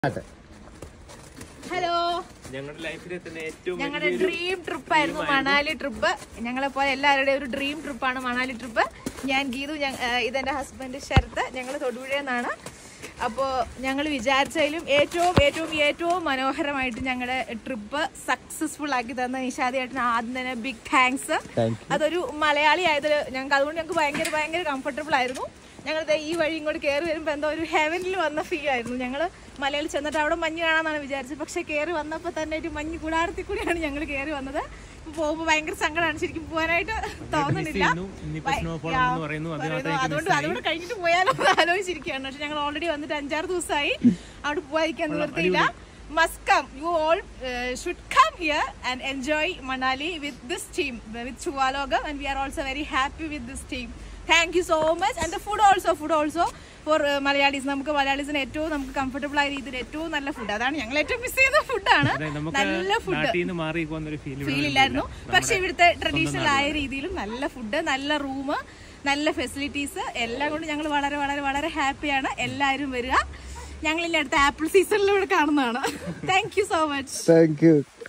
അതെ ഹലോ ഞങ്ങളുടെ ലൈഫിലെ തന്നെ ഏറ്റവും ഞങ്ങളുടെ ഡ്രീം ട്രിപ്പ് ആയിരുന്നു മണാലി ട്രിപ്പ് ഞങ്ങളെ പോലെ എല്ലാവരുടെയും ഒരു ഡ്രീം ട്രിപ്പാണ് മണാലി ട്രിപ്പ് ഞാൻ ഗീതു ഞ- ഏഹ് ഇതെന്റെ ഹസ്ബൻഡ് ശരത്ത് ഞങ്ങൾ തൊടുപുഴയിൽ നിന്നാണ് അപ്പോൾ ഞങ്ങൾ വിചാരിച്ചതിലും ഏറ്റവും ഏറ്റവും ഏറ്റവും മനോഹരമായിട്ട് ഞങ്ങളുടെ ട്രിപ്പ് സക്സസ്ഫുൾ ആക്കി തന്ന നിഷാദിയായിട്ടിന് ആദ്യം തന്നെ ബിഗ് താങ്ക്സ് താങ്ക് അതൊരു മലയാളി ആയതിൽ ഞങ്ങൾക്ക് അതുകൊണ്ട് ഞങ്ങൾക്ക് ഭയങ്കര ഭയങ്കര കംഫർട്ടബിൾ ആയിരുന്നു ഞങ്ങൾ ദേ ഈ വഴി ഇങ്ങോട്ട് കയറി വരുമ്പോൾ എന്തോ ഒരു ഹെവനിൽ വന്ന ഫീൽ ആയിരുന്നു ഞങ്ങൾ മലയാളി ചെന്നിട്ട് അവിടെ മഞ്ഞ് കാണാമെന്നാണ് വിചാരിച്ചത് പക്ഷെ കയറി വന്നപ്പോൾ തന്നെ ഒരു മഞ്ഞ് കൂടാരത്തിൽ കൂടിയാണ് ഞങ്ങൾ കയറി വന്നത് ഇപ്പൊ പോകുമ്പോൾ ഭയങ്കര സങ്കടമാണ് ശരിക്കും പോകാനായിട്ട് തോന്നുന്നില്ല ഇനിയിപ്പോ snowfall ആ, ഉണ്ടെന്ന് പറയുന്നു, അത് പറയുന്നു. മാത്രമേ അതുകൊണ്ട് അതുകൊണ്ട് കഴിഞ്ഞിട്ട് പോയാലോ എന്ന് ആലോചിച്ചിരിക്കുകയാണ് പക്ഷെ ഞങ്ങൾ ഓൾറെഡി വന്നിട്ട് അഞ്ചാറ് ദിവസമായി അവിടെ പോകാതിരിക്കാൻ നിവൃത്തിയില്ല must come you all should come here and enjoy Manali with this team with ചുവാലോകം and we are also very happy with this team thank you so much and the food also food also for Malayalis നമുക്ക് മലയാളീസിന് ഏറ്റവും നമുക്ക് comfortable ആയ രീതിയിൽ ഏറ്റവും നല്ല food അതാണ് ഞങ്ങൾ ഏറ്റവും മിസ് ചെയ്യുന്ന ഫുഡാണ് അതെ, നമുക്ക് നല്ല ഫുഡ് നാട്ടിൽ നിന്ന് മാറി പോകുന്നൊരു ഫീൽ ഫീൽ ഇല്ലായിരുന്നു പക്ഷെ ഇവിടുത്തെ ട്രഡീഷണൽ ആയ രീതിയിലും നല്ല ഫുഡ് നല്ല റൂം നല്ല ഫെസിലിറ്റീസ് എല്ലാം കൊണ്ട് ഞങ്ങൾ വളരെ വളരെ വളരെ ഹാപ്പിയാണ് എല്ലാവരും വരിക ഞങ്ങൾ ഇനി അടുത്ത ആപ്പിൾ സീസണിലൂടെ കാണുന്നതാണ് thank you so much thank U